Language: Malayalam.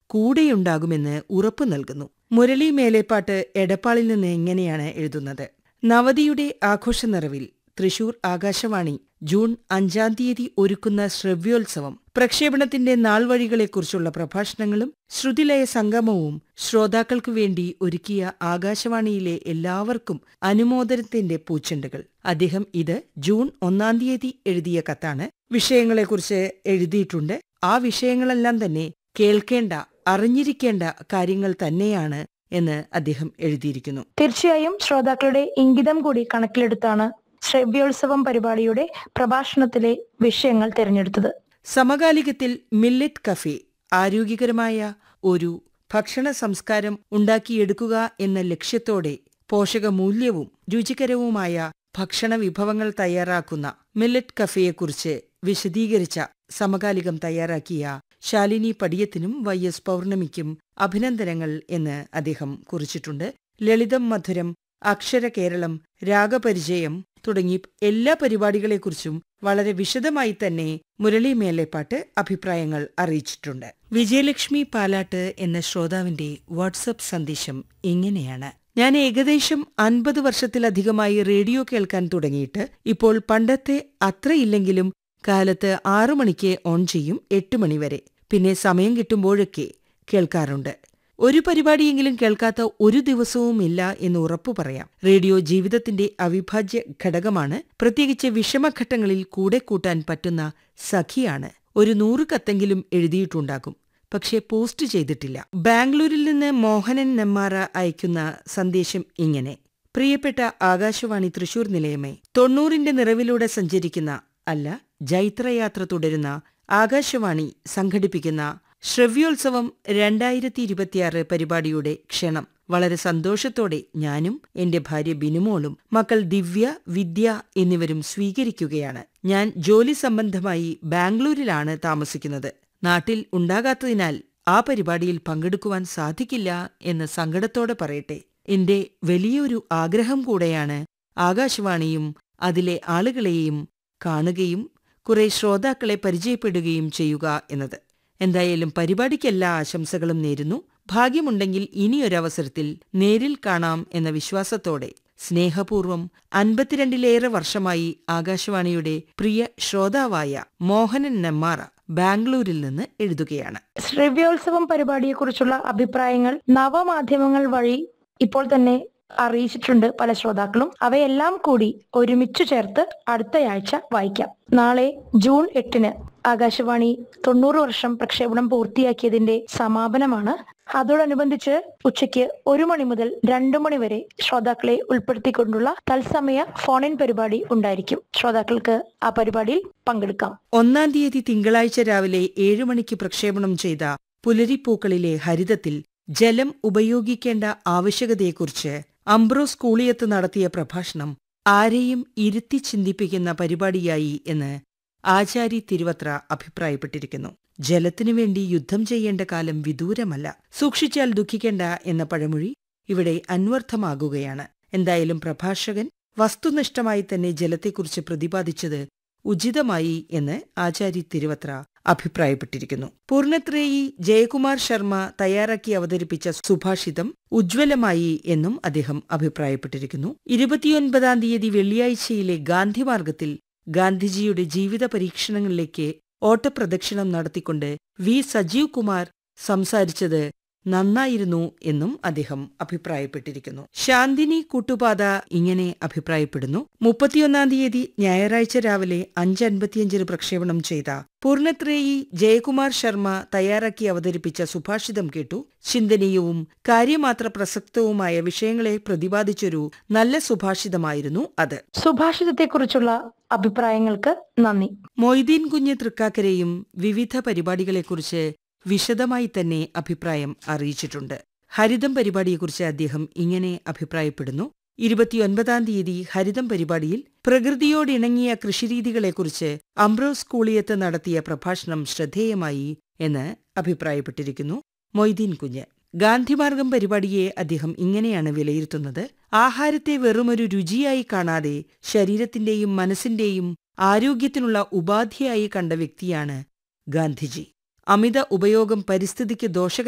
കൂടെയുണ്ടാകുമെന്ന് ഉറപ്പു നൽകുന്നു മുരളി മേലേപ്പാട്ട് എടപ്പാളിൽ നിന്ന് എങ്ങനെയാണ് എഴുതുന്നത് നവതിയുടെ ആഘോഷനിറവിൽ തൃശൂർ ആകാശവാണി ജൂൺ അഞ്ചാം തീയതി ഒരുക്കുന്ന ശ്രവ്യോത്സവം പ്രക്ഷേപണത്തിന്റെ നാൾവഴികളെക്കുറിച്ചുള്ള പ്രഭാഷണങ്ങളും ശ്രുതിലയ സംഗമവും ശ്രോതാക്കൾക്കു വേണ്ടി ഒരുക്കിയ ആകാശവാണിയിലെ എല്ലാവർക്കും അനുമോദനത്തിന്റെ പൂച്ചെണ്ടുകൾ അദ്ദേഹം ഇത് ജൂൺ ഒന്നാം തീയതി എഴുതിയ കത്താണ് വിഷയങ്ങളെക്കുറിച്ച് എഴുതിയിട്ടുണ്ട് ആ വിഷയങ്ങളെല്ലാം തന്നെ കേൾക്കേണ്ട അറിഞ്ഞിരിക്കേണ്ട കാര്യങ്ങൾ തന്നെയാണ് എന്ന് അദ്ദേഹം എഴുതിയിരിക്കുന്നു തീർച്ചയായും ശ്രോതാക്കളുടെ ഇംഗിതം കൂടി കണക്കിലെടുത്താണ് ശ്രവ്യോത്സവം പരിപാടിയുടെ പ്രഭാഷണത്തിലെ വിഷയങ്ങൾ തിരഞ്ഞെടുത്തത് സമകാലികത്തിൽ മില്ലറ്റ് കഫേ ആരോഗ്യകരമായ ഒരു ഭക്ഷണ സംസ്കാരം ഉണ്ടാക്കിയെടുക്കുക എന്ന ലക്ഷ്യത്തോടെ പോഷകമൂല്യവും രുചികരവുമായ ഭക്ഷണ വിഭവങ്ങൾ തയ്യാറാക്കുന്ന മില്ലറ്റ് കഫേയെക്കുറിച്ച് വിശദീകരിച്ച സമകാലികം തയ്യാറാക്കിയ ശാലിനി പടിയത്തിനും വൈ എസ് പൗർണമിക്കും അഭിനന്ദനങ്ങൾ എന്ന് അദ്ദേഹം കുറിച്ചിട്ടുണ്ട് ലളിതം മധുരം അക്ഷര കേരളം രാഗപരിചയം തുടങ്ങി എല്ലാ പരിപാടികളെക്കുറിച്ചും വളരെ വിശദമായി തന്നെ മുരളി മേലേപ്പാട്ട് അഭിപ്രായങ്ങൾ അറിയിച്ചിട്ടുണ്ട് വിജയലക്ഷ്മി പാലാട്ട് എന്ന ശ്രോതാവിന്റെ വാട്സപ്പ് സന്ദേശം ഇങ്ങനെയാണ് ഞാൻ ഏകദേശം അൻപത് വർഷത്തിലധികമായി റേഡിയോ കേൾക്കാൻ തുടങ്ങിയിട്ട് ഇപ്പോൾ പണ്ടത്തെ അത്രയില്ലെങ്കിലും കാലത്ത് ആറു മണിക്ക് ഓൺ ചെയ്യും എട്ട് മണിവരെ പിന്നെ സമയം കിട്ടുമ്പോഴൊക്കെ കേൾക്കാറുണ്ട് ഒരു പരിപാടിയെങ്കിലും കേൾക്കാത്ത ഒരു ദിവസവുമില്ല എന്ന് ഉറപ്പു പറയാം റേഡിയോ ജീവിതത്തിന്റെ അവിഭാജ്യ ഘടകമാണ് പ്രത്യേകിച്ച് വിഷമഘട്ടങ്ങളിൽ കൂടെ കൂട്ടാൻ പറ്റുന്ന സഖിയാണ് ഒരു നൂറ് കത്തെങ്കിലും എഴുതിയിട്ടുണ്ടാകും പക്ഷേ പോസ്റ്റ് ചെയ്തിട്ടില്ല ബാംഗ്ലൂരിൽ നിന്ന് മോഹനൻ നെമ്മാറ അയക്കുന്ന സന്ദേശം ഇങ്ങനെ പ്രിയപ്പെട്ട ആകാശവാണി തൃശൂർ നിലയമേ തൊണ്ണൂറിന്റെ നിറവിലൂടെ സഞ്ചരിക്കുന്ന അല്ല ജൈത്രയാത്ര തുടരുന്ന ആകാശവാണി സംഘടിപ്പിക്കുന്ന ശ്രവ്യോത്സവം രണ്ടായിരത്തി ഇരുപത്തിയാറ് പരിപാടിയുടെ ക്ഷണം വളരെ സന്തോഷത്തോടെ ഞാനും എന്റെ ഭാര്യ ബിനുമോളും മക്കൾ ദിവ്യ വിദ്യ എന്നിവരും സ്വീകരിക്കുകയാണ് ഞാൻ ജോലി സംബന്ധമായി ബാംഗ്ലൂരിലാണ് താമസിക്കുന്നത് നാട്ടിൽ ഉണ്ടാകാത്തതിനാൽ ആ പരിപാടിയിൽ പങ്കെടുക്കുവാൻ സാധിക്കില്ല എന്ന് സങ്കടത്തോടെ പറയട്ടെ എന്റെ വലിയൊരു ആഗ്രഹം കൂടെയാണ് ആകാശവാണിയും അതിലെ ആളുകളെയും കാണുകയും കുറെ ശ്രോതാക്കളെ പരിചയപ്പെടുകയും ചെയ്യുക എന്നത് എന്തായാലും പരിപാടിക്കെല്ലാ ആശംസകളും നേരുന്നു ഭാഗ്യമുണ്ടെങ്കിൽ ഇനിയൊരവസരത്തിൽ നേരിൽ കാണാം എന്ന വിശ്വാസത്തോടെ സ്നേഹപൂർവം അൻപത്തിരണ്ടിലേറെ വർഷമായി ആകാശവാണിയുടെ പ്രിയ ശ്രോതാവായ മോഹനൻ നെമ്മാറ ബാംഗ്ലൂരിൽ നിന്ന് എഴുതുകയാണ് ശ്രവ്യോത്സവം പരിപാടിയെക്കുറിച്ചുള്ള അഭിപ്രായങ്ങൾ നവമാധ്യമങ്ങൾ വഴി ഇപ്പോൾ തന്നെ അറിയിച്ചിട്ടുണ്ട് പല ശ്രോതാക്കളും അവയെല്ലാം കൂടി ഒരുമിച്ചു ചേർത്ത് അടുത്തയാഴ്ച വായിക്കാം നാളെ ജൂൺ എട്ടിന് ആകാശവാണി തൊണ്ണൂറ് വർഷം പ്രക്ഷേപണം പൂർത്തിയാക്കിയതിന്റെ സമാപനമാണ് അതോടനുബന്ധിച്ച് ഉച്ചയ്ക്ക് ഒരു മണി മുതൽ രണ്ടു മണി വരെ ശ്രോതാക്കളെ ഉൾപ്പെടുത്തിക്കൊണ്ടുള്ള തത്സമയ ഫോൺ ഇൻ പരിപാടി ഉണ്ടായിരിക്കും ശ്രോതാക്കൾക്ക് ആ പരിപാടിയിൽ പങ്കെടുക്കാം ഒന്നാം തീയതി തിങ്കളാഴ്ച രാവിലെ ഏഴു മണിക്ക് പ്രക്ഷേപണം ചെയ്ത പുലരിപ്പൂക്കളിലെ ഹരിതത്തിൽ ജലം ഉപയോഗിക്കേണ്ട ആവശ്യകതയെക്കുറിച്ച് അംബ്രോസ് കൂളിയത്ത് നടത്തിയ പ്രഭാഷണം ആരെയും ഇരുത്തി ചിന്തിപ്പിക്കുന്ന പരിപാടിയായി എന്ന് ആചാരി തിരുവത്ര അഭിപ്രായപ്പെട്ടിരിക്കുന്നു ജലത്തിനു വേണ്ടി യുദ്ധം ചെയ്യേണ്ട കാലം വിദൂരമല്ല സൂക്ഷിച്ചാൽ ദുഃഖിക്കേണ്ട എന്ന പഴമൊഴി ഇവിടെ അന്വർത്ഥമാകുകയാണ് എന്തായാലും പ്രഭാഷകൻ വസ്തുനിഷ്ഠമായി തന്നെ ജലത്തെക്കുറിച്ച് പ്രതിപാദിച്ചത് ഉചിതമായി എന്ന് ആചാരി തിരുവത്ര അഭിപ്രായപ്പെട്ടിരിക്കുന്നു പൂർണത്രേയി ജയകുമാർ ശർമ്മ തയ്യാറാക്കി അവതരിപ്പിച്ച സുഭാഷിതം ഉജ്ജ്വലമായി എന്നും അദ്ദേഹം അഭിപ്രായപ്പെട്ടിരിക്കുന്നു ഇരുപത്തിയൊൻപതാം തീയതി വെള്ളിയാഴ്ചയിലെ ഗാന്ധിമാർഗത്തിൽ ഗാന്ധിജിയുടെ ജീവിത പരീക്ഷണങ്ങളിലേക്ക് ഓട്ടപ്രദക്ഷിണം നടത്തിക്കൊണ്ട് വി സജീവ് കുമാർ സംസാരിച്ചത് നന്നായിരുന്നു എന്നും അദ്ദേഹം അഭിപ്രായപ്പെട്ടിരിക്കുന്നു ശാന്തിനി കൂട്ടുപാത ഇങ്ങനെ അഭിപ്രായപ്പെടുന്നു മുപ്പത്തിയൊന്നാം തീയതി ഞായറാഴ്ച രാവിലെ അഞ്ച് അൻപത്തിയഞ്ചിന് പ്രക്ഷേപണം ചെയ്ത പൂർണത്രേയി ജയകുമാർ ശർമ്മ തയ്യാറാക്കി അവതരിപ്പിച്ച സുഭാഷിതം കേട്ടു ചിന്തനീയവും കാര്യമാത്ര പ്രസക്തവുമായ വിഷയങ്ങളെ പ്രതിപാദിച്ചൊരു നല്ല സുഭാഷിതമായിരുന്നു അത് സുഭാഷിതത്തെക്കുറിച്ചുള്ള അഭിപ്രായങ്ങൾക്ക് നന്ദി മൊയ്തീൻ കുഞ്ഞ് തൃക്കാക്കരെയും വിവിധ പരിപാടികളെക്കുറിച്ച് വിശദമായി തന്നെ അഭിപ്രായം അറിയിച്ചിട്ടുണ്ട് ഹരിതം പരിപാടിയെക്കുറിച്ച് അദ്ദേഹം ഇങ്ങനെ അഭിപ്രായപ്പെടുന്നു ഇരുപത്തിയൊൻപതാം തീയതി ഹരിതം പരിപാടിയിൽ പ്രകൃതിയോടിണങ്ങിയ കൃഷിരീതികളെക്കുറിച്ച് അംബ്രോസ് കൂളിയത്ത് നടത്തിയ പ്രഭാഷണം ശ്രദ്ധേയമായി എന്ന് അഭിപ്രായപ്പെട്ടിരിക്കുന്നു മൊയ്തീൻ കുഞ്ഞ് ഗാന്ധിമാർഗം പരിപാടിയെ അദ്ദേഹം ഇങ്ങനെയാണ് വിലയിരുത്തുന്നത് ആഹാരത്തെ വെറുമൊരു രുചിയായി കാണാതെ ശരീരത്തിന്റെയും മനസ്സിന്റെയും ആരോഗ്യത്തിനുള്ള ഉപാധിയായി കണ്ട വ്യക്തിയാണ് ഗാന്ധിജി അമിത ഉപയോഗം പരിസ്ഥിതിക്ക് ദോഷകരമാണ്